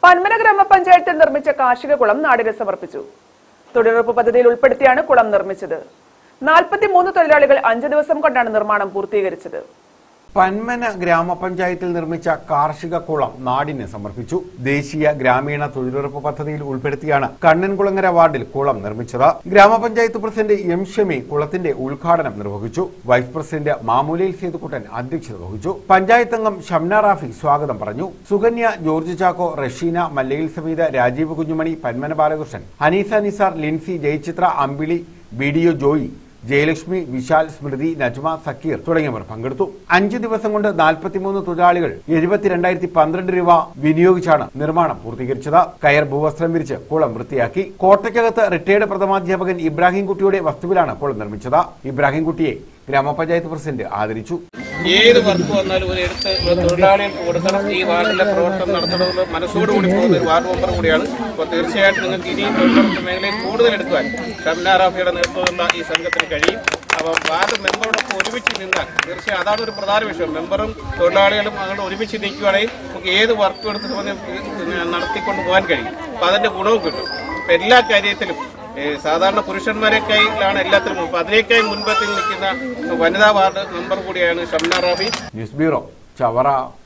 പന്മന ഗ്രാമപഞ്ചായത്തിൽ നിർമ്മിച്ച കാർഷിക കുളം നാടിന് സമർപ്പിച്ചു തൊഴിലുറപ്പ് പദ്ധതിയിൽ ഉൾപ്പെടുത്തിയാണ് കുളം നിർമ്മിച്ചത് നാൽപ്പത്തിമൂന്ന് തൊഴിലാളികൾ അഞ്ചു ദിവസം കൊണ്ടാണ് നിർമ്മാണം പൂർത്തീകരിച്ചത് പന്മന ഗ്രാമപഞ്ചായത്തിൽ നിർമ്മിച്ച കാർഷിക കുളം നാടിന് സമർപ്പിച്ചു ദേശീയ ഗ്രാമീണ തൊഴിലുറപ്പ് പദ്ധതിയിൽ ഉൾപ്പെടുത്തിയാണ് കണ്ണൻകുളങ്ങര വാർഡിൽ കുളം നിർമ്മിച്ചത് ഗ്രാമപഞ്ചായത്ത് പ്രസിഡന്റ് എം ഷമി കുളത്തിന്റെ ഉദ്ഘാടനം നിർവഹിച്ചു വൈസ് പ്രസിഡന്റ് മാമൂലയിൽ സേതുക്കുട്ടൻ അധ്യക്ഷത വഹിച്ചു പഞ്ചായത്ത് അംഗം ഷംന റാഫി സ്വാഗതം പറഞ്ഞു സുകന്യ ജോർജ് ചാക്കോ റഷീന മല്ലയിൽ Sameetha Rajeev Kunjumani Panmana Balakrishnan Aneesa Nisar Lincy Jayachitra Ambili B D O Joy Jayalakshmi Vishal Smriti Najma Zakir തുടങ്ങിയവർ പങ്കെടുത്തു അഞ്ചു ദിവസം കൊണ്ട് നാൽപ്പത്തിമൂന്ന് തൊഴിലാളികൾ എഴുപത്തിരണ്ടായിരത്തി പന്ത്രണ്ട് രൂപ വിനിയോഗിച്ചാണ് നിർമ്മാണം പൂർത്തീകരിച്ചത് കയർ ഭൂവസ്ത്രം വിരിച്ച് കുളം വൃത്തിയാക്കി കോട്ടയ്ക്കകത്ത് റിട്ടയർഡ് പ്രഥമാധ്യാപകൻ ഇബ്രാഹിം കുട്ടിയുടെ വസ്തുവിലാണ് കുളം നിർമ്മിച്ചത് ഇബ്രാഹിം കുട്ടിയെ ഗ്രാമപഞ്ചായത്ത് പ്രസിഡന്റ് ആദരിച്ചു ഏത് വർക്ക് വന്നാലും ഒരു എടുത്ത് ഒരു തൊഴിലാളികൾക്ക് കൊടുക്കണം ഈ വാർഡിലെ പ്രവർത്തനം നടത്തണമെന്ന് മനസ്സോടുകൂടി പോകുന്ന ഒരു വാർഡ് മെമ്പർ കൂടിയാണ് അപ്പോൾ തീർച്ചയായിട്ടും നിങ്ങൾക്ക് ഇനിയും തൊഴിലുറപ്പ് മേഖലയിൽ കൂടുതൽ എടുക്കുവാൻ ഷംന റാഫിയുടെ നേതൃത്വത്തിലുള്ള ഈ സംഘത്തിന് കഴിയും അപ്പം വാർഡ് മെമ്പറോടൊപ്പം ഒരുമിച്ച് നിന്നാൽ തീർച്ചയായും അതാണ് ഒരു പ്രധാന വിഷയം മെമ്പറും തൊഴിലാളികളും അങ്ങോട്ട് ഒരുമിച്ച് നിൽക്കുകയാണെങ്കിൽ നമുക്ക് ഏത് വർക്ക് എടുത്ത് സംബന്ധി- നടത്തിക്കൊണ്ട് പോകാൻ കഴിയും അപ്പം അതിൻ്റെ ഗുണവും കിട്ടും അപ്പം എല്ലാ കാര്യത്തിലും ഏ, സാധാരണ പുരുഷന്മാരെക്കായിലാണ് എല്ലാത്തിനും മുമ്പ് അതിനേക്കായി മുൻപത്തിൽ നിൽക്കുന്ന വനിതാ വാർഡ് മെമ്പർ കൂടിയാണ് ഷംന റാഫി ന്യൂസ് ബ്യൂറോ ചവറ